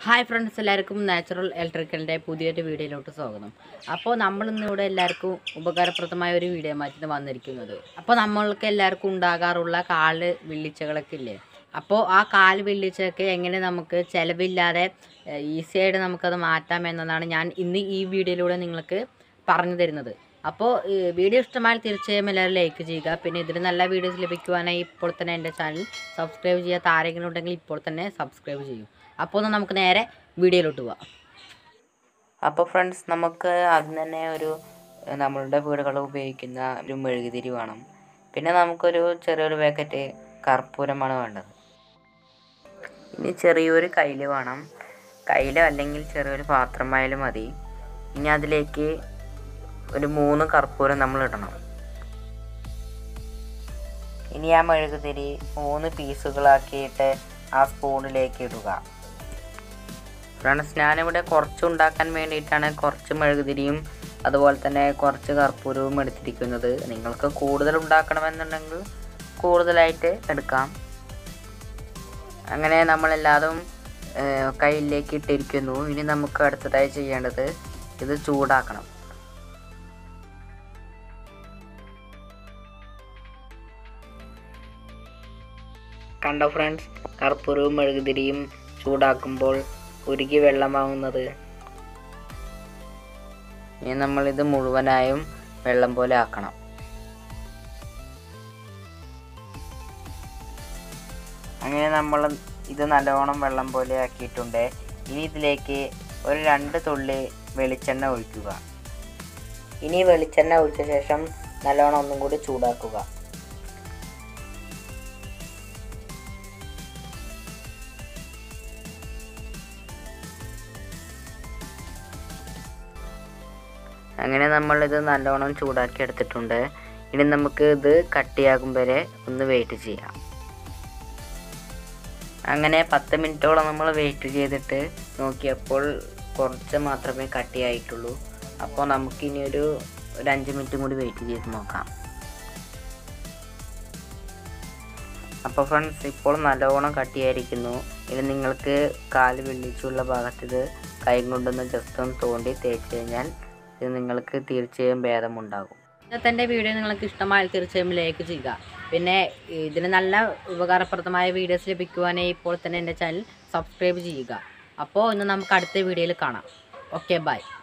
hi friends എല്ലാവർക്കും natural ഇലക്ട്രിക്കലിൻ്റെ പുതിയൊരു വീഡിയോയിലോട്ട് സ്വാഗതം അപ്പോൾ നമ്മൾ ഇന്നിവിടെ എല്ലാവർക്കും ഉപകാരപ്രദമായ ഒരു വീഡിയോ മാറ്റി വന്നിരിക്കുന്നത് അപ്പോൾ നമ്മൾക്ക് എല്ലാവർക്കും ഉണ്ടാകാറുള്ള കാല് വിള്ളിച്ചകളൊക്കെ ഇല്ലേ അപ്പോൾ ആ കാല് വിള്ളിച്ചൊക്കെ എങ്ങനെ നമുക്ക് ചിലവില്ലാതെ ഈസി ആയിട്ട് നമുക്കത് മാറ്റാം എന്നതാണ് ഞാൻ ഇന്ന് ഈ വീഡിയോയിലൂടെ നിങ്ങൾക്ക് പറഞ്ഞു തരുന്നത് അപ്പോൾ വീഡിയോ ഇഷ്ടമായാൽ തീർച്ചയായും എല്ലാവരും ലൈക്ക് ചെയ്യുക പിന്നെ ഇതിൽ നല്ല വീഡിയോസ് ലഭിക്കുവാനായി ഇപ്പോൾ തന്നെ എൻ്റെ ചാനൽ സബ്സ്ക്രൈബ് ചെയ്യാത്ത ആരെങ്കിലും ഉണ്ടെങ്കിൽ ഇപ്പോൾ തന്നെ സബ്സ്ക്രൈബ് ചെയ്യും അപ്പോൾ ഒന്ന് നമുക്ക് നേരെ വീഡിയോയിലോട്ട് പോവാം അപ്പോൾ ഫ്രണ്ട്സ് നമുക്ക് ആദ്യം തന്നെ ഒരു ഏഹ്, നമ്മളുടെ വീടുകളിൽ ഉപയോഗിക്കുന്ന ഒരു മെഴുകുതിരി വേണം പിന്നെ നമുക്കൊരു ചെറിയൊരു പാക്കറ്റ് കർപ്പൂരമാണ് വേണ്ടത് ഇനി ചെറിയൊരു കയ്യിൽ വേണം കയ്യിലോ അല്ലെങ്കിൽ ചെറിയൊരു പാത്രമായാലും മതി ഇനി അതിലേക്ക് ഒരു മൂന്ന് കർപ്പൂരം നമ്മൾ ഇടണം ഇനി ആ മെഴുകുതിരി മൂന്ന് പീസുകളാക്കിയിട്ട് ആ സ്പൂണിലേക്ക് ഇടുക ഫ്രണ്ട്സ് ഞാനിവിടെ കുറച്ച് ഉണ്ടാക്കാൻ വേണ്ടിയിട്ടാണ് കുറച്ച് മെഴുകുതിരിയും അതുപോലെ തന്നെ കുറച്ച് കർപ്പൂരവും എടുത്തിരിക്കുന്നത് നിങ്ങൾക്ക് കൂടുതൽ ഉണ്ടാക്കണമെന്നുണ്ടെങ്കിൽ കൂടുതലായിട്ട് എടുക്കാം അങ്ങനെ നമ്മളെല്ലാതും ഏഹ്, കയ്യിലേക്ക് ഇട്ടിരിക്കുന്നു ഇനി നമുക്ക് അടുത്തതായി ചെയ്യേണ്ടത് ഇത് ചൂടാക്കണം കണ്ടോ ഫ്രണ്ട്സ് കർപ്പൂരവും മെഴുകുതിരിയും ചൂടാക്കുമ്പോൾ ഉരുകി വെള്ളമാവുന്നത് ഇനി നമ്മളിത് മുഴുവനായും വെള്ളം പോലെ ആക്കണം അങ്ങനെ നമ്മൾ ഇത് നല്ലോണം വെള്ളം പോലെ ആക്കിയിട്ടുണ്ട് ഇനി ഇതിലേക്ക് ഒരു രണ്ട് തുള്ളി വെളിച്ചെണ്ണ ഒഴിക്കുക ഇനി വെളിച്ചെണ്ണ ഒഴിച്ച ശേഷം നല്ലോണം ഒന്നും കൂടി ചൂടാക്കുക അങ്ങനെ നമ്മളിത് നല്ലോണം ചൂടാക്കി എടുത്തിട്ടുണ്ട് ഇനി നമുക്ക് ഇത് കട്ടിയാകും വരെ ഒന്ന് വെയിറ്റ് ചെയ്യാം അങ്ങനെ പത്ത് മിനിറ്റോളം നമ്മൾ വെയിറ്റ് ചെയ്തിട്ട് നോക്കിയപ്പോൾ കുറച്ച് മാത്രമേ കട്ടിയായിട്ടുള്ളൂ അപ്പോൾ നമുക്കിനി ഒരു ഒരു അഞ്ച് മിനിറ്റും കൂടി വെയിറ്റ് ചെയ്ത് നോക്കാം അപ്പോൾ ഫ്രണ്ട്സ് ഇപ്പോൾ നല്ലോണം കട്ടിയായിരിക്കുന്നു ഇനി നിങ്ങൾക്ക് കാല് വെള്ളിച്ചുള്ള ഭാഗത്ത് ഇത് കൈ കൊണ്ടൊന്ന് ജസ്റ്റ് ഒന്ന് തോണ്ടി തേച്ച് കഴിഞ്ഞാൽ ഇത് നിങ്ങൾക്ക് തീർച്ചയായും ഭേദമുണ്ടാകും ഇന്നത്തെ എൻ്റെ വീഡിയോ നിങ്ങൾക്ക് ഇഷ്ടമായാൽ തീർച്ചയായും ലൈക്ക് ചെയ്യുക പിന്നെ ഇതിന് നല്ല ഉപകാരപ്രദമായ വീഡിയോസ് ലഭിക്കുവാനായി ഇപ്പോൾ തന്നെ എൻ്റെ ചാനൽ സബ്സ്ക്രൈബ് ചെയ്യുക അപ്പോൾ ഇന്ന് നമുക്ക് അടുത്ത വീഡിയോയിൽ കാണാം ഓക്കെ ബൈ